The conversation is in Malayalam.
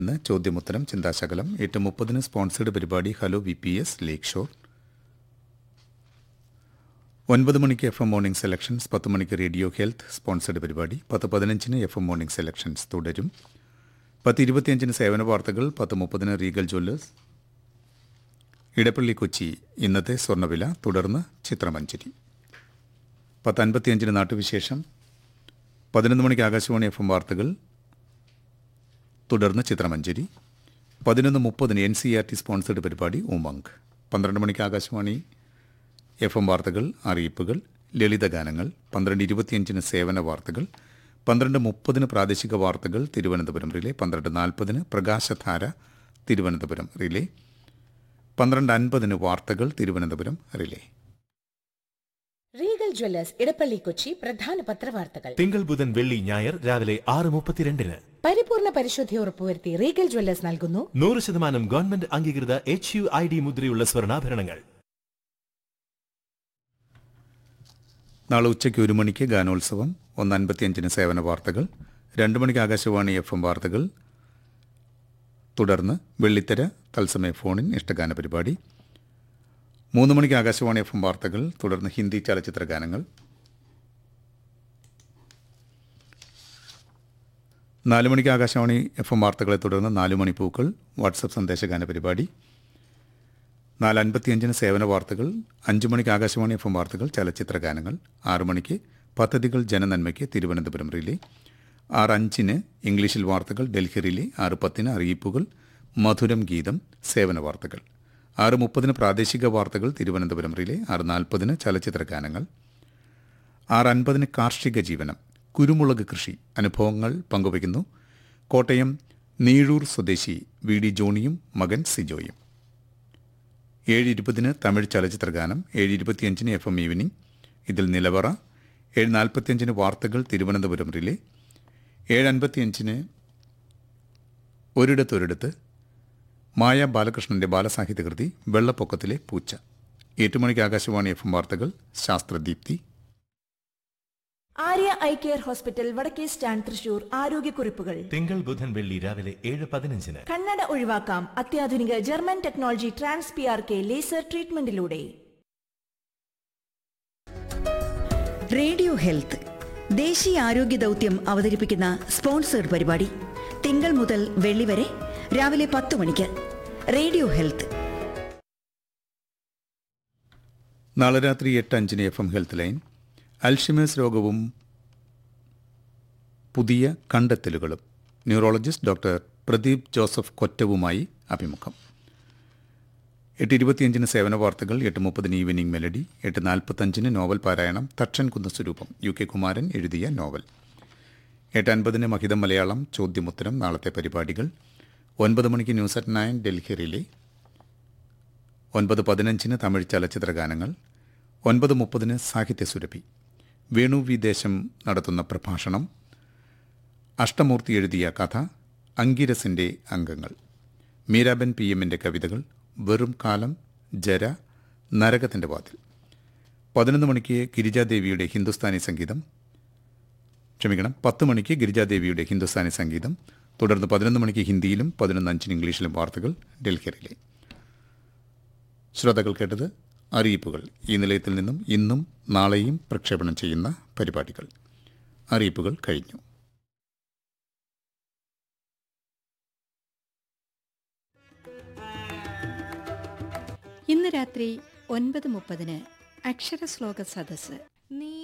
ഇന്ന് ചോദ്യമുത്തരം ചിന്താശകലം എട്ട് മുപ്പതിന് സ്പോൺസേഡ് പരിപാടി hello V P S Lakeshore ഒൻപത് മണിക്ക് എഫ് എം മോർണിംഗ് സെലക്ഷൻസ് പത്ത് മണിക്ക് റേഡിയോ ഹെൽത്ത് സ്പോൺസേഡ് പരിപാടി പത്ത് പതിനഞ്ചിന് എഫ് എം മോർണിംഗ് സെലക്ഷൻസ് തുടരും പത്ത് ഇരുപത്തിയഞ്ചിന് സേവന വാർത്തകൾ പത്ത് മുപ്പതിന് റീഗൽ ജ്വല്ലേഴ്സ് ഇടപ്പള്ളി കൊച്ചി ഇന്നത്തെ സ്വർണ്ണവില തുടർന്ന് ചിത്രമഞ്ചരി പത്ത് അൻപത്തിയഞ്ചിന് നാട്ടുവിശേഷം പതിനൊന്ന് മണിക്ക് ആകാശവാണി എഫ് എം വാർത്തകൾ തുടർന്ന് ചിത്രമഞ്ചേരി പതിനൊന്ന് മുപ്പതിന് N C R T sponsored പരിപാടി ഉമങ്ക് പന്ത്രണ്ട് മണിക്ക് ആകാശവാണി എഫ് എം വാർത്തകൾ അറിയിപ്പുകൾ ലളിതഗാനങ്ങൾ പന്ത്രണ്ട് ഇരുപത്തിയഞ്ചിന് സേവന വാർത്തകൾ പന്ത്രണ്ട് മുപ്പതിന് പ്രാദേശിക വാർത്തകൾ തിരുവനന്തപുരം റിലേ പന്ത്രണ്ട് നാൽപ്പതിന് പ്രകാശധാര തിരുവനന്തപുരം റിലേ പന്ത്രണ്ട് അൻപതിന് വാർത്തകൾ Thiruvananthapuram relay Regal Jewellers Edappally Kochi പ്രധാന പത്രവാർത്തകൾ തിങ്കൾ ബുധൻ വെള്ളി ഞായർ രാവിലെ ആറ് മുപ്പത്തിരണ്ടിന് പരിപൂർണ പരിശുദ്ധി ഉറപ്പുവരുത്തി റീഗൽ ജ്വല്ലേഴ്സ് നൽകുന്നു നൂറ് ശതമാനം ഗവൺമെന്റ് അംഗീകൃത എച്ച് യു ഐ ഡി മുദ്രയുള്ള സ്വർണ്ണാഭരണങ്ങൾ നാളെ ഉച്ചയ്ക്ക് ഒരു മണിക്ക് ഗാനോത്സവം ഒന്ന് അൻപത്തിയഞ്ചിന് സേവന വാർത്തകൾ രണ്ട് മണിക്ക് ആകാശവാണി എഫ് എം വാർത്തകൾ തുടർന്ന് വെള്ളിത്തിര തത്സമയ ഫോണിൻ ഇഷ്ടഗാന പരിപാടി മൂന്ന് മണിക്ക് ആകാശവാണി എഫ് എം വാർത്തകൾ തുടർന്ന് ഹിന്ദി ചലച്ചിത്ര ഗാനങ്ങൾ നാല് മണിക്ക് ആകാശവാണി എഫ് എം വാർത്തകളെ തുടർന്ന് നാല് മണി പൂക്കൾ വാട്സപ്പ് സന്ദേശഗാന പരിപാടി നാല് അൻപത്തിയഞ്ചിന് സേവന വാർത്തകൾ അഞ്ച് മണിക്ക് ആകാശവാണി എഫ് എം വാർത്തകൾ ചലച്ചിത്ര ഗാനങ്ങൾ ആറ് മണിക്ക് പദ്ധതികൾ ജനനന്മയ്ക്ക് തിരുവനന്തപുരം റിലേ ആറ് അഞ്ചിന് ഇംഗ്ലീഷിൽ വാർത്തകൾ ഡൽഹി റിലേ ആറ് പത്തിന് അറിയിപ്പുകൾ മധുരം ഗീതം സേവന വാർത്തകൾ ആറ് മുപ്പതിന് പ്രാദേശിക വാർത്തകൾ തിരുവനന്തപുരം റിലേ ആറ് നാൽപ്പതിന് ചലച്ചിത്ര ഗാനങ്ങൾ ആറ് അൻപതിന് കാർഷിക ജീവനം കുരുമുളക് കൃഷി അനുഭവങ്ങൾ പങ്കുവയ്ക്കുന്നു കോട്ടയം നീഴൂർ സ്വദേശി വി ഡി ജോണിയും മകൻ സിജോയും ഏഴ് ഇരുപതിന് തമിഴ് ചലച്ചിത്ര ഗാനം ഏഴ് ഇരുപത്തിയഞ്ചിന് എഫ് എം ഈവനിംഗ് ഇതിൽ നിലവറ ഏഴ് നാൽപ്പത്തിയഞ്ചിന് വാർത്തകൾ തിരുവനന്തപുരം റിലേ ഏഴ് അൻപത്തിയഞ്ചിന് ഒരിടത്തൊരിടത്ത് മായ ബാലകൃഷ്ണന്റെ ബാലസാഹിത്യകൃതി വെള്ളപ്പൊക്കത്തിലെ പൂച്ച ഏറ്റുമണിക്ക് ആകാശവാണി എഫ് എം വാർത്തകൾ Sasthradeepthi Arya I care hospital വടക്കേ സ്റ്റാൻഡ് തൃശൂർ ആരോഗ്യക്കുറിപ്പുകൾ തിങ്കൾ ബുധൻ വെള്ളി രാവിലെ ഏഴ് പതിനഞ്ചിന് കണ്ണട ഒഴിവാക്കാം അത്യാധുനിക German technology trans P R K laser ട്രീറ്റ്മെന്റിലൂടെ റേഡിയോ ഹെൽത്ത് ദേശീയ ആരോഗ്യ ദൗത്യം അവതരിപ്പിക്കുന്ന സ്പോൺസേഡ് പരിപാടി തിങ്കൾ മുതൽ വെള്ളി വരെ രാവിലെ പത്ത് മണിക്ക് റേഡിയോ ഹെൽത്ത് നാളെ രാത്രി എട്ട് അഞ്ചിന് F M health line Alzheimer's രോഗവും പുതിയ കണ്ടെത്തലുകളും ന്യൂറോളജിസ്റ്റ് ഡോക്ടർ പ്രദീപ് ജോസഫ് കൊറ്റവുമായി അഭിമുഖം എട്ട് ഇരുപത്തിയഞ്ചിന് സേവന വാർത്തകൾ എട്ട് മുപ്പതിന് ഈവനിംഗ് മെലഡി എട്ട് നാൽപ്പത്തഞ്ചിന് നോവൽ പാരായണം തക്ഷൻ കുന്നസ്വരൂപം യു കെ കുമാരൻ എഴുതിയ നോവൽ എട്ട് അൻപതിന് മഹിതം മലയാളം ചോദ്യമുത്തരം നാളത്തെ പരിപാടികൾ ഒൻപത് മണിക്ക് news at nine Delhi relay ഒൻപത് പതിനഞ്ചിന് തമിഴ് ചലച്ചിത്ര ഗാനങ്ങൾ ഒൻപത് മുപ്പതിന് സാഹിത്യ സുരഭി വേണു വി ദേശം നടത്തുന്ന പ്രഭാഷണം അഷ്ടമൂർത്തി എഴുതിയ കഥ അങ്കിരസിൻ്റെ അംഗങ്ങൾ മീരാബൻ പി എമ്മിൻ്റെ കവിതകൾ വെറും കാലം ജര നരകത്തിൻ്റെ വാതിൽ പതിനൊന്ന് മണിക്ക് ഗിരിജാദേവിയുടെ ഹിന്ദുസ്ഥാനി സംഗീതം ക്ഷമിക്കണം പത്ത് മണിക്ക് ഗിരിജാദേവിയുടെ ഹിന്ദുസ്ഥാനി സംഗീതം തുടർന്ന് പതിനൊന്ന് മണിക്ക് ഹിന്ദിയിലും പതിനൊന്ന് അഞ്ചിന് ഇംഗ്ലീഷിലും വാർത്തകൾ ഡൽഹിയിലെ ശ്രോതാക്കൾ കേട്ടത് അറിയിപ്പുകൾ ഈ നിലയത്തിൽ നിന്നും ഇന്നും നാളെയും പ്രക്ഷേപണം ചെയ്യുന്ന പരിപാടികൾ അറിയിപ്പുകൾ കഴിഞ്ഞു ഇന്ന് രാത്രി ഒൻപത് മുപ്പതിന് അക്ഷരശ്ലോക സദസ്സ് നീ